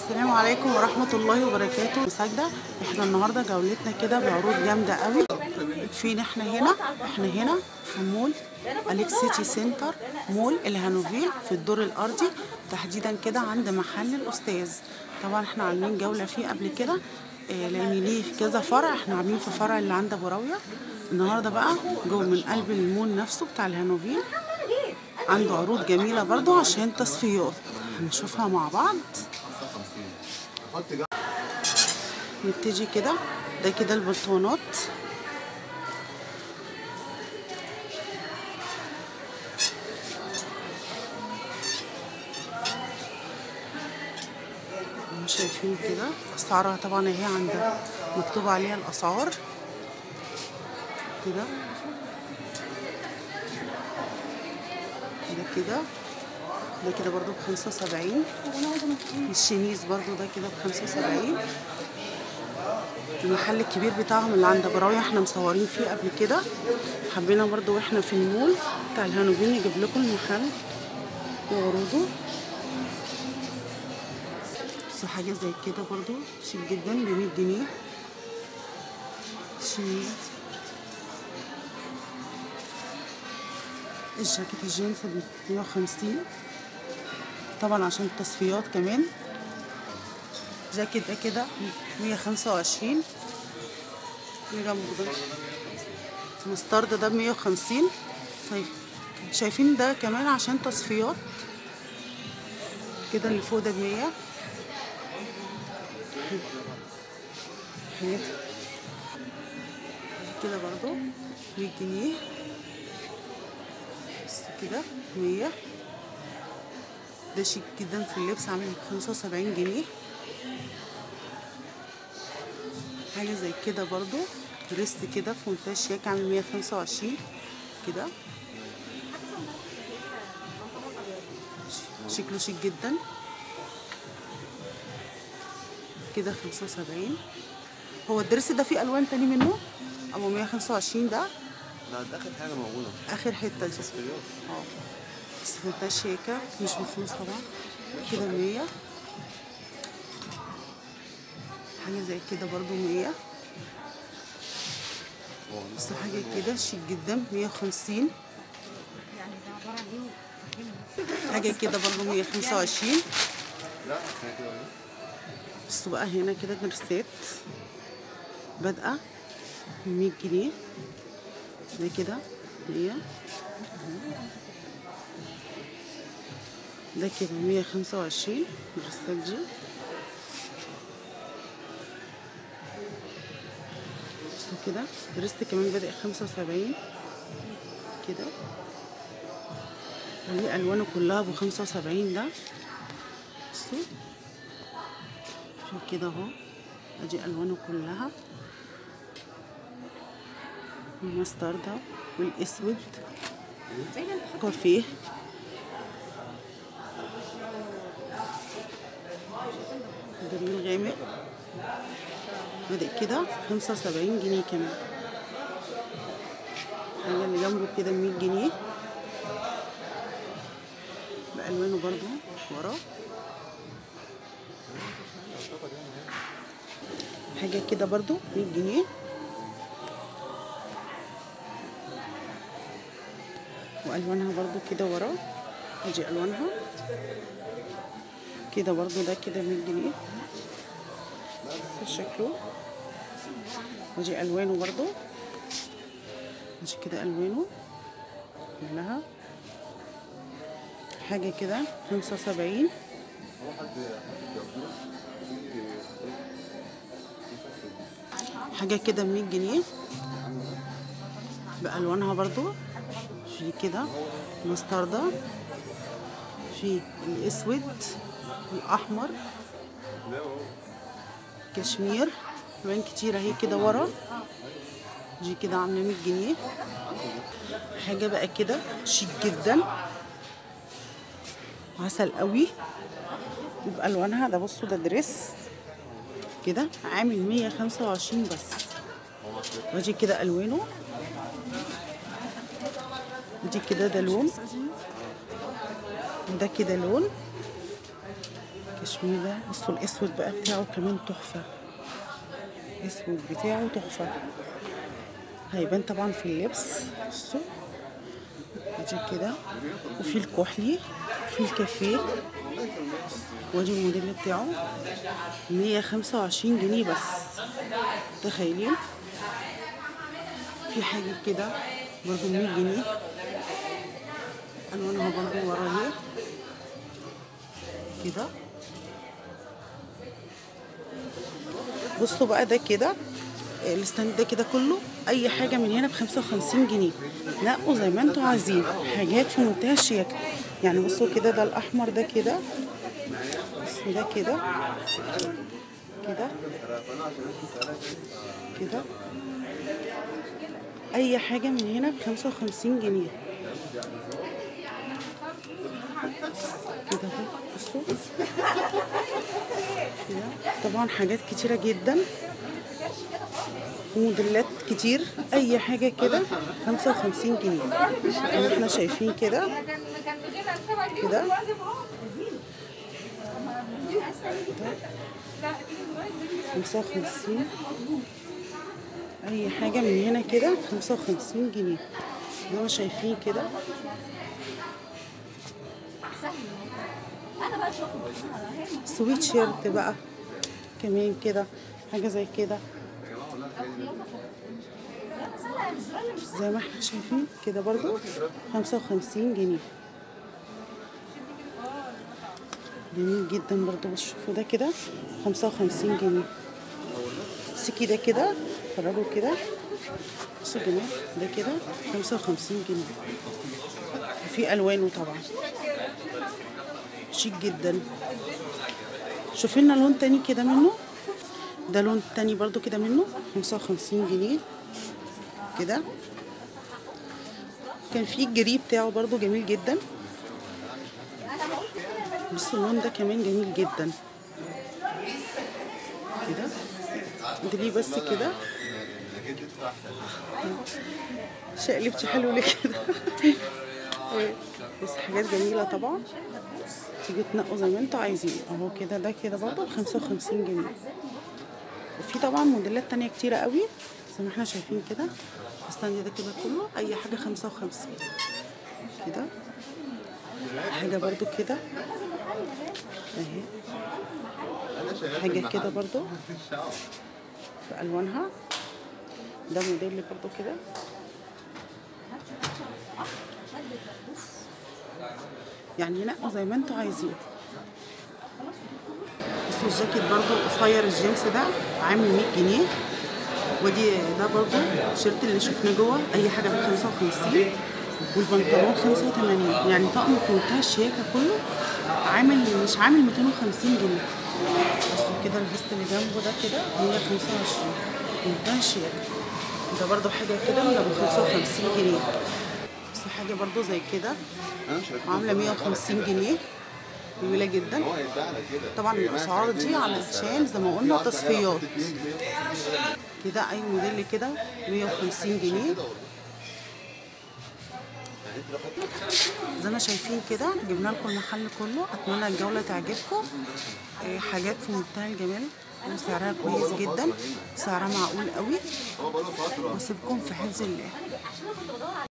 السلام عليكم ورحمة الله وبركاته ساجدة احنا النهاردة جولتنا كده بعروض جامدة قوي فين احنا هنا احنا هنا في مول أليكس سيتي سنتر مول الهانوفيل في الدور الأرضي تحديدا كده عند محل الأستاذ طبعا احنا عاملين جولة فيه قبل كده اه لأن ليه في كذا فرع احنا عاملين في فرع اللي عند أبو راوية النهاردة بقى جوه من قلب المول نفسه بتاع الهانوفيل عنده عروض جميلة برضو عشان تصفيات هنشوفها مع بعض نبتدي كده ده كده البطانات شايفين كده اسعارها طبعا اهي عند مكتوب عليها الاسعار كده ده كده ده كده برضو بخمسة وسبعين الشميز برضو ده كده بخمسة وسبعين المحل الكبير بتاعهم اللي عند براوية احنا مصورين فيه قبل كده حبينا برضو واحنا في المول بتاع الهانوفين نجيب لكم المحل وعروضه بس حاجة زي كده برضو شيك جدا بمية جنيه شميز الجاكيت الجينز ب 150 طبعا عشان التصفيات كمان جاكيت ده كده 125 مسترد ده ب 150 طيب شايفين ده كمان عشان تصفيات كده اللي فوق ده ب 100 حاجات كده برضو 100 جنيه بس كده مية ده شيك جدا في اللبس عامل خمسة وسبعين جنيه حاجة زي كده برضو ريست كده في منتهى الشياكة عامل مية خمسة وعشرين كده شكله شيك جدا كده خمسة وسبعين هو الدرس ده فيه ألوان تاني منه أبو مية خمسة وعشرين ده لا ده اخر حاجه موجوده اخر حته دي تصفيات اه بس فلتة شيكة مش بفلوس طبعا كده مية حاجة زي كده برضو مية بس حاجة كده شيك جدا مية وخمسين حاجة كده برضو مية خمسة وعشرين لا احنا كده ولا إيه؟ بصوا بقى هنا كده درسات بادئة مية جنيه ده كده مية ده كده مية خمسة وعشرين درسات دي بصوا كده درست كمان بادئ خمسة وسبعين كده وليه ألوانه كلها بخمسة وسبعين ده بصوا شوف كده اهو ادي الوانه كلها المستردة والاسود كافيه جميل غامق بادئ كده خمسة وسبعين جنيه كمان الحاجة اللي جنبه كده مية جنيه بألوانه برضو وراه حاجة كده برضو مية جنيه وألوانها برضو كده ورا ادي ألوانها كده برضو ده كده مية جنيه بص شكله ودي ألوانه برضو ادي كده ألوانه كلها حاجة كده خمسة وسبعين حاجة كده بمية جنيه بألوانها برضو في كده مستردة في الأسود الأحمر كشمير ألوان كتير اهي كده ورا دي كده عاملة مية جنيه حاجة بقى كده شيك جدا عسل قوي وبألوانها ده بصوا ده دريس كده عامل مية خمسة وعشرين بس ودي كده ألوانه ودي كده ده لون وده كده لون الكشمير ده بصوا الاسود بقى بتاعه كمان تحفه الاسود بتاعه تحفه هيبان طبعا في اللبس بصوا ادي كده وفي الكحلي وفي الكافيه وادي الموديل بتاعه 125 جنيه بس تخيلين في حاجة كده برضو 100 جنيه ألوانها برضو ورايا كده بصوا بقى ده كده الستاند ده كده كله اي حاجه من هنا ب 55 جنيه نقوا زي ما انتوا عايزين حاجات في منتهى الشياكه يعني بصوا كده ده الاحمر ده كده بصوا ده كده كده كده اي حاجه من هنا ب 55 جنيه كده اهو بصوا كده طبعا حاجات كتيره جدا وموديلات كتير اي حاجه كده 55 جنيه زي ما احنا شايفين كده كده خمسة وخمسين أي حاجة من هنا كده خمسة وخمسين جنيه زي ما شايفين كده سويت شيرت بقى كمان كده حاجة زي كده زي ما احنا شايفين كده برضو خمسة وخمسين جنيه جميل جدا برضو بص شوفوا ده كده خمسة وخمسين جنيه سكي ده كده فرجوا كده بصوا يا جماعة ده كده خمسة وخمسين جنيه وفي ألوانه طبعا شيك جدا شوفي لنا لون تاني كده منه ده لون تاني برضو كده منه خمسة وخمسين جنيه كده كان في الجري بتاعه برضو جميل جدا بص اللون ده كمان جميل جدا كده ادليه بس كده شقلبتي حلو ليه كده بس حاجات جميلة طبعا تيجي تنقوا زي ما انتوا عايزين اهو كده ده كده برضه بخمسة وخمسين جنيه وفي طبعا موديلات تانية كتيرة قوي زي ما احنا شايفين كده الستاند ده كده كله اي حاجة خمسة وخمسين كده حاجة برضو كده اهي حاجة كده برضو في ألوانها ده موديل برضو كده يعني نقوا زي ما انتوا عايزين بصوا الجاكيت برضو قصير الجينز ده عامل 100 جنيه ودي ده برضو الشيرت اللي شفناه جوه اي حاجه ب 55 والبنطلون 85 يعني طقم في منتهى الشياكه كله عامل مش عامل 250 جنيه بصوا كده الفيست اللي جنبه ده كده 125 منتهى الشياكه ده برضو حاجه كده من ابو 55 جنيه بس حاجه برضو زي كده انا مش عارف عامله 150 جنيه جميله جدا هو هيتباع لك كده طبعا الاسعار دي علشان زي ما قلنا تصفيات كده اي موديل كده 150 جنيه زي ما شايفين كده جبنا لكم المحل كله اتمنى الجوله تعجبكم إيه، حاجات في منتهى الجمال وسعرها كويس جدا سعرها معقول قوي هو بقاله فتره واسيبكم في حفظ الله